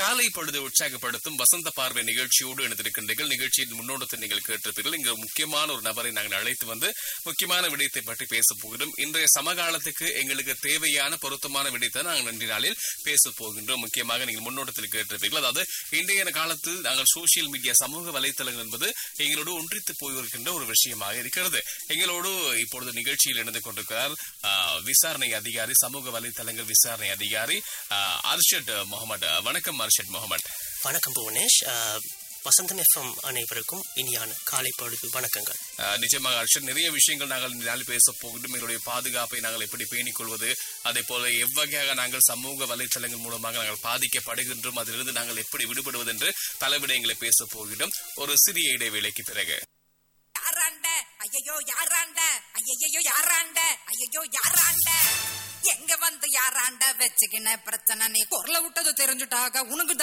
காலை பொழுது உற்சாகப்படுத்தும் வசந்த பார்வை நிகழ்ச்சியோடு இணைந்திருக்கின்றீர்கள் நிகழ்ச்சியின் முன்னோட்டத்தை நீங்கள் கேட்டிருப்பீர்கள் இங்கு முக்கியமான ஒரு நபரை நாங்கள் அழைத்து வந்து முக்கியமான விடயத்தை பற்றி பேச போகிறோம் இன்றைய சமகாலத்துக்கு எங்களுக்கு தேவையான பொருத்தமான விடயத்தை நாங்கள் நன்றி நாளில் பேச போகின்றோம் முக்கியமாக நீங்கள் முன்னோட்டத்தில் கேட்டிருப்பீர்கள் அதாவது இன்றைய காலத்தில் நாங்கள் சோசியல் மீடியா சமூக வலைத்தளங்கள் என்பது எங்களோடு ஒன்றித்து போயிருக்கின்ற ஒரு விஷயமாக இருக்கிறது எங்களோடு இப்பொழுது நிகழ்ச்சியில் இணைந்து கொண்டிருக்கிறார் ஆ, விசாரணை அதிகாரி சமூக வலைத்தளங்கள் விசாரணை அதிகாரி ஆ, அர்ஷத் முகமது வணக்கம் அர்ஷத் முகமது வணக்கம் புவனேஷ் அஹ், வசந்தம் எஃப்எம் அனைவருக்கும் இனியான காலை பொழுது வணக்கங்கள் ஆ, நிச்சயமாக அர்ஷத் நிறைய விஷயங்கள் நாங்கள் இந்த நாளில் பேச போகின்றோம் எங்களுடைய பாதுகாப்பை நாங்கள் எப்படி பேணிக் கொள்வது அதே போல எவ்வகையாக நாங்கள் சமூக வலைத்தளங்கள் மூலமாக நாங்கள் பாதிக்கப்படுகின்றோம் அதிலிருந்து நாங்கள் எப்படி விடுபடுவது என்று பல விடயங்களை பேச போகின்றோம் ஒரு சிறிய இடைவேளைக்கு பிறகு யாராண்ட ஐயோ யாராண்ட ஐயோ யாராண்ட ஐயோ யாராண்ட எங்க வந்து யாராண்ட வச்சுக்கின பிரச்சனை நீ குரல விட்டது தெரிஞ்சுட்டாக உனக்கு